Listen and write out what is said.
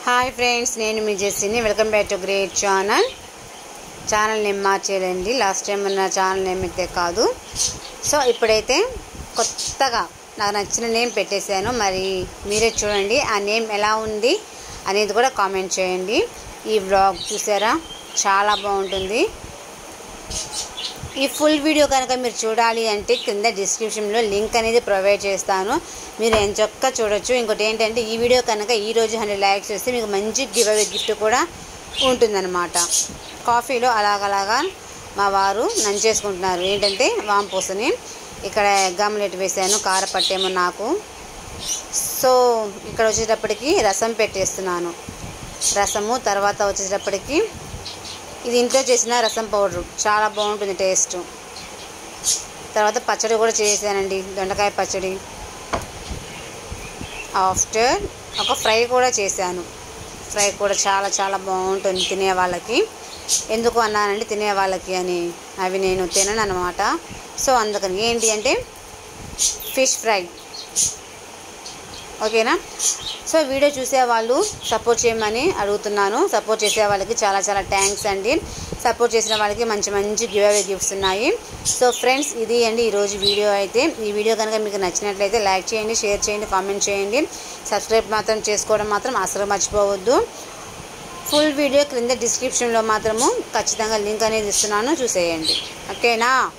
hi friends నేను మీ జెస్సీని welcome back to great channel channel name మార్చేయండి లాస్ట్ టైం ఉన్న ఛానల్ నేమ్ అయితే కాదు సో ఇప్పుడైతే కొత్తగా నాకు నచ్చిన నేమ్ పెట్టేశాను మరి మీరే చూడండి ఆ నేమ్ ఎలా ఉంది అనేది కూడా కామెంట్ చేయండి ఈ బ్లాగ్ చూసారా చాలా బాగుంటుంది ఈ ఫుల్ వీడియో కనుక మీరు చూడాలి అంటే కింద డిస్క్రిప్షన్లో లింక్ అనేది ప్రొవైడ్ చేస్తాను మీరు ఎంచక్క చూడొచ్చు ఇంకోటి ఏంటంటే ఈ వీడియో కనుక ఈ రోజు హండ్రెడ్ లైక్స్ వస్తే మీకు మంచి గివ్ అవే గిఫ్ట్ కూడా ఉంటుందన్నమాట కాఫీలో అలాగలాగా మా వారు నంచేసుకుంటున్నారు ఏంటంటే వాంపూసని ఇక్కడ గమ్లెట్ వేసాను కార పట్టేమో నాకు సో ఇక్కడ వచ్చేటప్పటికి రసం పెట్టేస్తున్నాను రసము తర్వాత వచ్చేటప్పటికి ఇది ఇంట్లో చేసిన రసం పౌడర్ చాలా బాగుంటుంది టేస్ట్ తర్వాత పచ్చడి కూడా చేసానండి దొండకాయ పచ్చడి ఆఫ్టర్ ఒక ఫ్రై కూడా చేశాను ఫ్రై కూడా చాలా చాలా బాగుంటుంది తినే వాళ్ళకి ఎందుకు అన్నానండి తినే వాళ్ళకి అని అవి నేను తినను అనమాట సో అందుకని ఏంటి అంటే ఫిష్ ఫ్రై ఓకేనా సో వీడియో చూసే వాళ్ళు సపోర్ట్ చేయమని అడుగుతున్నాను సపోర్ట్ చేసే వాళ్ళకి చాలా చాలా థ్యాంక్స్ అండి సపోర్ట్ చేసిన వాళ్ళకి మంచి మంచి గివ్ అవే గిఫ్ట్స్ ఉన్నాయి సో ఫ్రెండ్స్ ఇది అండి ఈరోజు వీడియో అయితే ఈ వీడియో కనుక మీకు నచ్చినట్లయితే లైక్ చేయండి షేర్ చేయండి కామెంట్ చేయండి సబ్స్క్రైబ్ మాత్రం చేసుకోవడం మాత్రం అసలు మర్చిపోవద్దు ఫుల్ వీడియో క్రింద డిస్క్రిప్షన్లో మాత్రము ఖచ్చితంగా లింక్ అనేది ఇస్తున్నాను చూసేయండి ఓకేనా